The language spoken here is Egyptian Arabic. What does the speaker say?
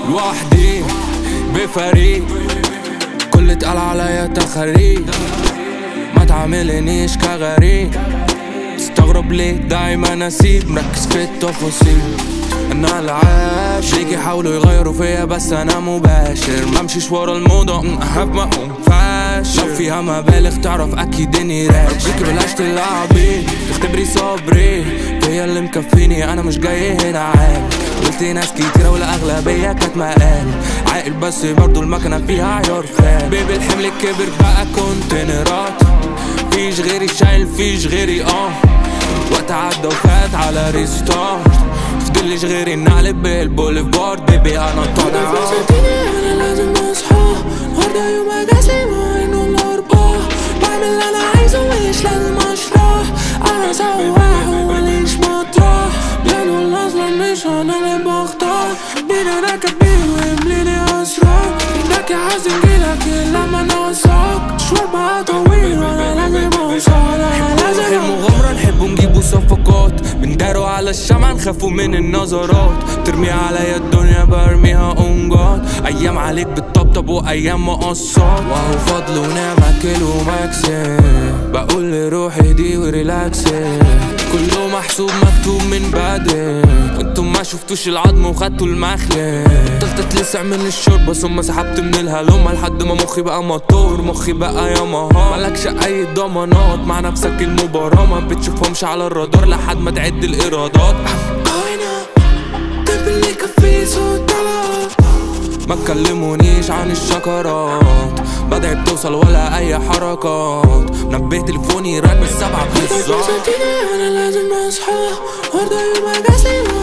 لوحدي بفريق كل اتقال عليا تخريج ما تعاملنيش كغريب تستغرب ليه دايما اسيب مركز في التفاصيل انا العاب ليك يحاولوا يغيروا فيا بس انا مباشر ما امشيش ورا الموضة احب ما اقوم فاشل لو فيها مبالغ تعرف اكيد اني راشد بلاش تلعبي تختبري صبري هي اللي مكفيني انا مش جاي هنا عادي قلت ناس كتيرة والاغلبية كانت مقال عاقل بس برضو المكنة فيها عيار خال بيبي الحمل كبر بقى كونتينرات فيش غيري شايل فيش غيري اه وقت عدى وفات على ريستارت فضلش غيري نقلب بالبوليفارد بيبي انا طالع انا لازم اصحى النهارده يوم اجازي مع انه الاربعاء بعمل اللي انا عايزه مش لازم اشرح انا سواح وماليش مطرح لانه الاصلا مش انا اللي بختار مين انا كبير ويمليني اسرار انك يا حزن جيلك لما نوصلك مشوار بقى طويل وانا لازم اوصل انا لازم المغامرة نحبوا نجيبوا صفقات بنداروا على الشمعة نخافوا من النظرات ترمي عليا الدنيا برميها اونجات ايام عليك بتطبطب وايام مقصات وهو فضل ونعمة كيلو مكسب بقول لروحي دي وريلاكسي كله محسوب مكتوب من بدري انتم ما شفتوش العظم وخدتوا المخلب فضلت اتلسع من الشوربة ثم سحبت من الهلومة لحد ما مخي بقى موتور مخي بقى ياماها مالكش اي ضمانات مع نفسك المباراة ما بتشوفهمش على الرادار لحد ما تعد الايرادات عينا طب اللي كفيه صوت طلع ما تكلمونيش عن الشكرات بدأت بتوصل ولا اي حركات نبه تليفوني رن السبعة بالظبط انا لازم اصحى النهارده يوم اجازي